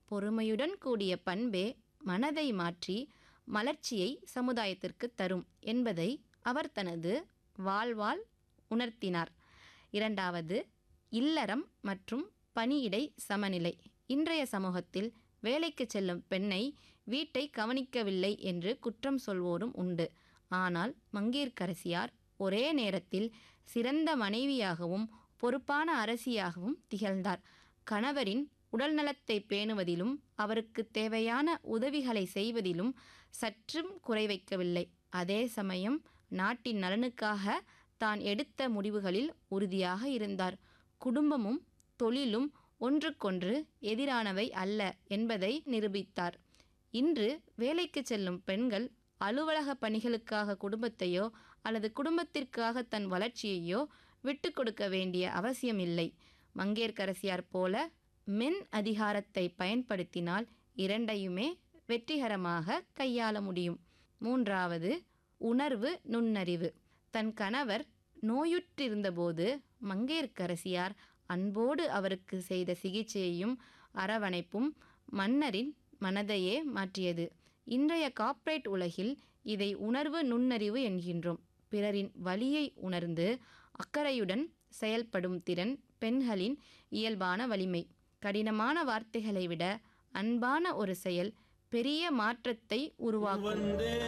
பொறுமையுடன் கூடிய பண்பே மனதை மாற்றி மலர்ச்சியை சமுதாயத்திற்கு தரும் என்பதை அவர் தனது வாழ்வால் உணர்த்தினார் இரண்டாவது இல்லறம் மற்றும் பணியிடை சமநிலை இன்றைய சமூகத்தில் வேலைக்கு செல்லும் பெண்ணை வீட்டை கவனிக்கவில்லை என்று குற்றம் சொல்வோரும் உண்டு ஆனால் மங்கையர்க்கரசியார் ஒரே நேரத்தில் சிறந்த மனைவியாகவும் பொறுப்பான அரசியாகவும் திகழ்ந்தார் கணவரின் உடல்நலத்தை பேணுவதிலும் அவருக்கு தேவையான உதவிகளை செய்வதிலும் சற்றும் குறை வைக்கவில்லை அதே சமயம் நாட்டின் நலனுக்காக தான் எடுத்த முடிவுகளில் உறுதியாக இருந்தார் குடும்பமும் தொழிலும் ஒன்றுக்கொன்று எதிரானவை அல்ல என்பதை நிரூபித்தார் இன்று வேலைக்கு செல்லும் பெண்கள் அலுவலக பணிகளுக்காக குடும்பத்தையோ அல்லது குடும்பத்திற்காக தன் வளர்ச்சியையோ விட்டு கொடுக்க வேண்டிய அவசியமில்லை மங்கையர்க்கரசியார் போல மென் அதிகாரத்தை பயன்படுத்தினால் இரண்டையுமே வெற்றிகரமாக கையாள முடியும் மூன்றாவது உணர்வு நுண்ணறிவு தன் கணவர் நோயுற்றிருந்தபோது மங்கையர்க்கரசியார் அன்போடு அவருக்கு செய்த சிகிச்சையையும் அரவணைப்பும் மன்னரின் மனதையே மாற்றியது இன்றைய கார்ப்பரேட் உலகில் இதை உணர்வு நுண்ணறிவு என்கின்றோம் பிறரின் வலியை உணர்ந்து அக்கறையுடன் செயல்படும் திறன் பெண்களின் இயல்பான வலிமை கடினமான வார்த்தைகளை விட அன்பான ஒரு செயல் பெரிய மாற்றத்தை உருவாக்கும்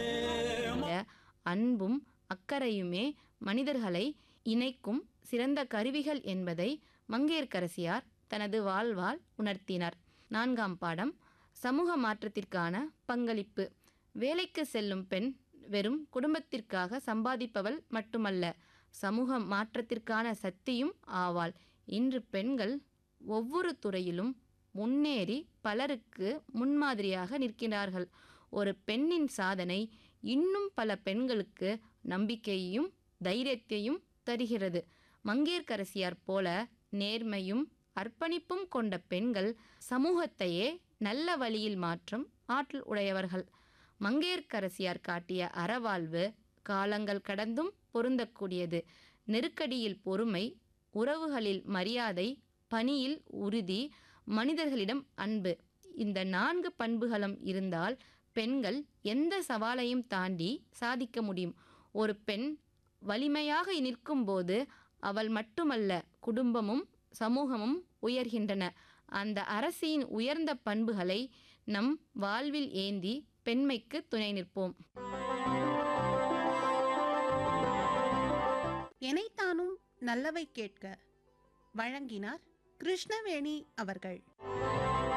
அன்பும் அக்கறையுமே மனிதர்களை இணைக்கும் சிறந்த கருவிகள் என்பதை மங்கையர்க்கரசியார் தனது வாழ்வால் உணர்த்தினார் நான்காம் பாடம் சமூக மாற்றத்திற்கான பங்களிப்பு வேலைக்கு செல்லும் பெண் வெறும் குடும்பத்திற்காக சம்பாதிப்பவள் மட்டுமல்ல சமூக மாற்றத்திற்கான சக்தியும் ஆவாள் இன்று பெண்கள் ஒவ்வொரு துறையிலும் முன்னேறி பலருக்கு முன்மாதிரியாக நிற்கிறார்கள் ஒரு பெண்ணின் சாதனை இன்னும் பல பெண்களுக்கு நம்பிக்கையையும் தைரியத்தையும் தருகிறது மங்கையர்க்கரசியார் போல நேர்மையும் அர்ப்பணிப்பும் கொண்ட பெண்கள் சமூகத்தையே நல்ல வழியில் மாற்றும் ஆற்றல் உடையவர்கள் மங்கையர்க்கரசியார் காட்டிய அறவாழ்வு காலங்கள் கடந்தும் பொருந்தக்கூடியது நெருக்கடியில் பொறுமை உறவுகளில் மரியாதை பணியில் உறுதி மனிதர்களிடம் அன்பு இந்த நான்கு பண்புகளும் இருந்தால் பெண்கள் எந்த சவாலையும் தாண்டி சாதிக்க முடியும் ஒரு பெண் வலிமையாக நிற்கும்போது அவள் மட்டுமல்ல குடும்பமும் சமூகமும் உயர்கின்றன அந்த அரசியின் உயர்ந்த பண்புகளை நம் வாழ்வில் ஏந்தி பெண்மைக்கு துணை நிற்போம் எனைத்தானும் நல்லவை கேட்க வழங்கினார் கிருஷ்ணவேணி அவர்கள்